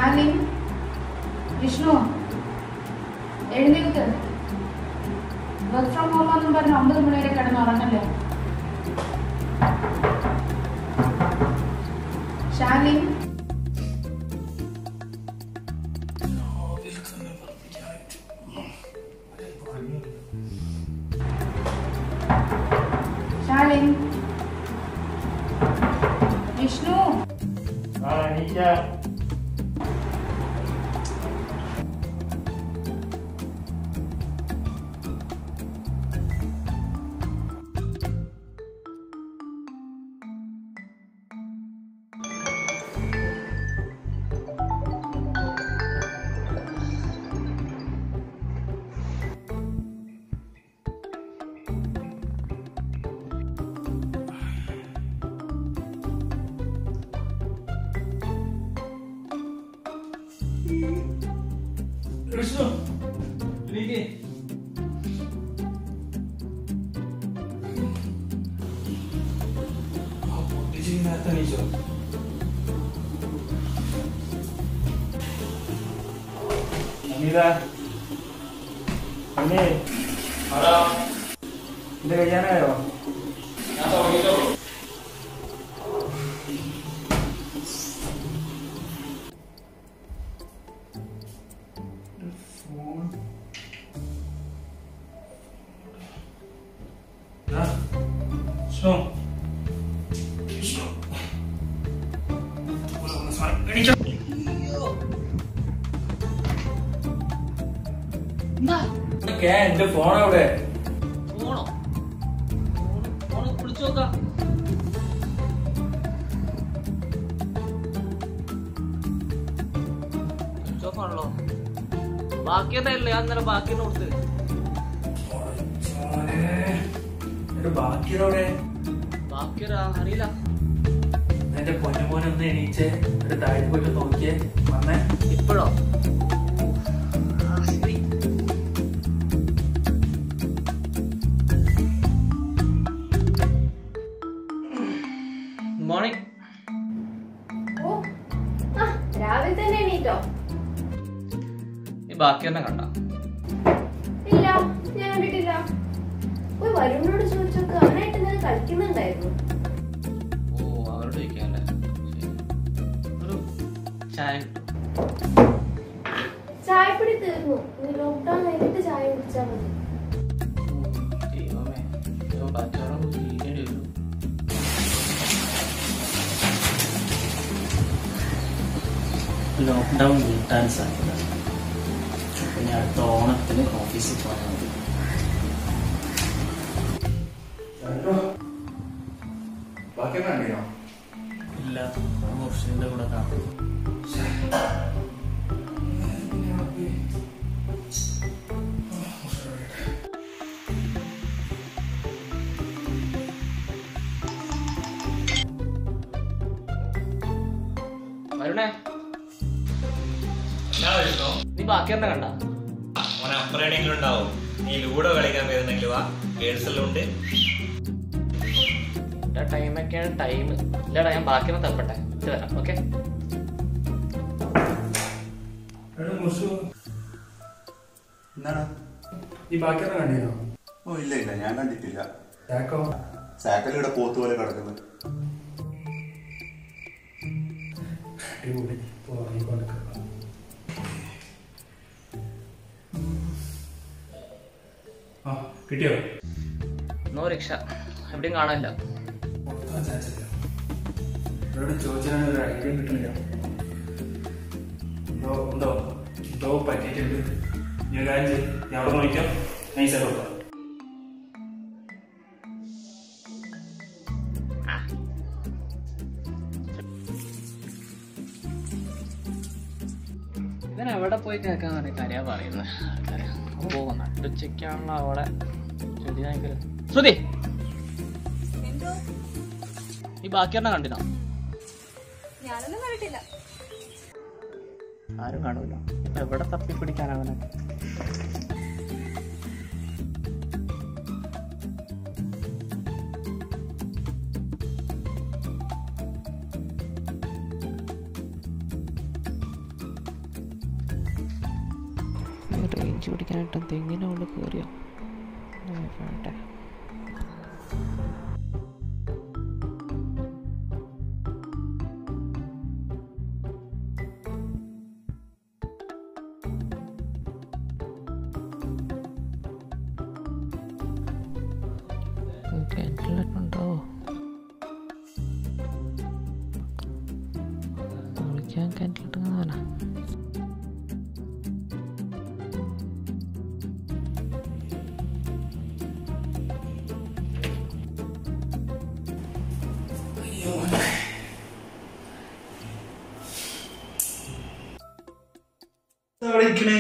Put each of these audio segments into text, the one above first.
ശാലിൻ വിഷ്ണു എഴുന്നേൽക്ക് work from home എന്നും പറഞ്ഞ് ഒമ്പത് മണി വരെ കിടന്ന് ഉറങ്ങല്ലേ ശാലിൻ ശാലിൻ വിഷ്ണു ആ എണീക്കാം വിഷ്ണു എണീക്ക് ആ, പൊട്ടിച്ച് ഈ നേരത്തെ എണീച്ചോ അമിത അമ്മേ ഇത് കഴിയാനായോ ഫോൺ ദാ, വിഷ്ണു വിഷ്ണു ഇവിടെ വന്ന് സാധനം എണീച്ചോ. ഇതൊക്കെ എന്റെ ഫോൺ അവിടെ ഫോണോ ഫോണ് വിളിച്ചു നോക്കാം സ്വിച്ച് ഓഫ് ആണല്ലോ ബാക്കി എന്തായില്ല ഞാൻ ഇന്നലെ ബാക്കി തന്നെ കൊടുത്ത് മോനെ, എന്റെ ബാക്കിയുടെ ബാക്കി ഒരാ- അറിയില്ല എന്റെ പൊന്നുമോനെ ഒന്ന് എണീച്ചേ ഒരു താഴെ പോയിട്ട് നോക്കിയേ വന്നേ ഇപ്പോഴോ ആ, ശരി മോർണിംഗ് ഓ ആ രാവിലെ തന്നെ എണീറ്റോ ഈ ബാക്കി തന്നെ കണ്ട ഇല്ല ഞാൻ കണ്ടിട്ടില്ല പോയി വരുണിനോട് ചോദിച്ചോക്ക് അവനായിട്ട് ഇന്നലെ കളിക്കുന്നുണ്ടായിരുന്നു ഓ അവരോട് ചോദിക്കാല്ലേ ശരി. ഒരു ചായ കിട്ടും ചായപ്പൊടി തീർന്നു ഇനി ലോക്ക്ഡൌൺ കഴിഞ്ഞിട്ട് ചായ കുടിച്ചാൽ മതി ദൈവമേ ഇപ്പൊ ബാക്കിയോളം ജീവിക്കേണ്ടി വരും ലോക്ക്ഡൗൺ വീട്ടാൻ സാധ്യത പിന്നെ അടുത്ത ഓണത്തിന് ഓഫീസിൽ പോയാൽ മതി ബാക്കി കണ്ടിനോ ഇല്ല മുർഷിന്റെ കൂടെ കാണും വരുണേ നീ ബാക്കി തന്നെ കണ്ട മോനെ അപ്പുറം എവിടെയെങ്കിലും ഉണ്ടാവും നീ ലൂഡോ കളിക്കാൻ വരുന്നെങ്കിൽ വാ ഗേൾസ് എല്ലാം ഉണ്ട് എന്റെ ടൈമൊക്കെയാണ് ടൈം ഇല്ലടാ ഞാൻ ബാക്കി ഒന്ന് തപ്പട്ടെ ഇത് വരാം ഓക്കെ എടാ മുസു എന്താണ് ഈ ബാക്കിയൊന്നും കണ്ടിനോ ഓ ഇല്ല ഇല്ല ഞാൻ കണ്ടിട്ടില്ല ചാക്കോ സാക്കൽ ഇവിടെ പോത്ത് പോലെ കിടക്കുന്നത് അടിപൊളി പോയിക്കൊണ്ടിരിക്കുക ആ കിട്ടിയോ നോ റിക്ഷ എവിടെയും കാണാനില്ല മൊത്തം ചാച്ചല്ല ഇവരോട് ചോദിച്ചാൽ ഒരു ഐഡിയ കിട്ടുന്നില്ല എന്തോ എന്തോ എന്തോ പറ്റിയിട്ടുണ്ട് ഞാൻ കാര്യം ചെയ്യും ഞാൻ അവിടെ നോക്കാം നൈസായിട്ട് കൊടുക്കാം ഇവൻ എവിടെ പോയി കേൾക്കാൻ പറഞ്ഞ കാര്യ പറയുന്നത് ആൾക്കാര് ഓ നട്ടുച്ചയ്ക്കാണല്ലോ അവിടെ ചെടി ഭയങ്കര ശ്രുതി ഈ ബാക്കി എണ്ണം കണ്ടിനോ ഞാനൊന്നും കണ്ടിട്ടില്ല ആരും കാണൂല ഇപ്പൊ എവിടെ തപ്പിപ്പിടിക്കാൻ അവനൊക്കെ ഇഞ്ചി പിടിക്കാനായിട്ട് തെങ്ങിൻ്റെ ഉള്ളിൽ കയറിയോ വേട്ടെ കിണറ്റിലിട്ടുണ്ടോ കുളിക്കാൻ കിണറ്റിലിട്ടുന്നതാണ് അവിടെ ഇരിക്കണേ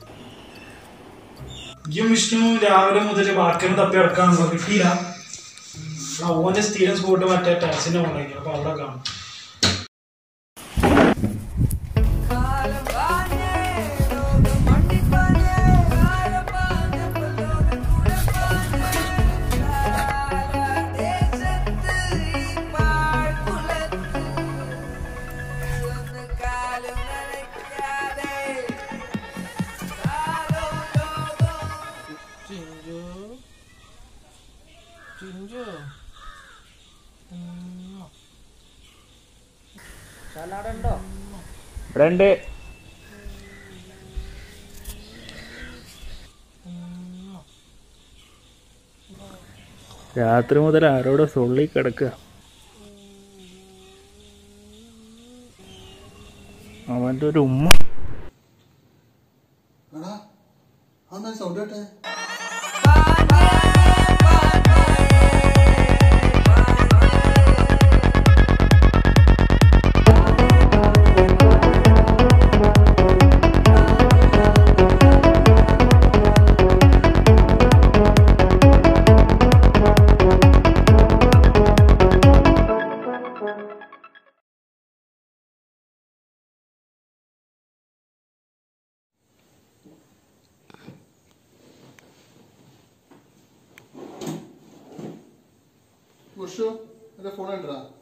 ഇയ്യും വിഷ്ണു രാവിലെ മുതൽ ബാക്കിയൊന്നും തപ്പി അടക്കാണല്ലോ കിട്ടിയില്ല എടാ, ഓന്റെ സ്ഥിരം സ്പോട്ട് മറ്റേ ടാക്സിന്റെ കൊണ്ടായിരിക്കും അപ്പൊ അവിടെ കാണും ചിഞ്ചു ചിഞ്ചു സലാഡുണ്ടോ ഇവിടെ ഉണ്ട് രാത്രി മുതൽ ആരോടോ സൊള്ളി കിടക്കുക അവന്റെ ഒരു ഉമ്മ എടാ അന്നാ സൗണ്ട് കേട്ടെ ഉഷു എന്റെ ഫോൺ ഉണ്ടാ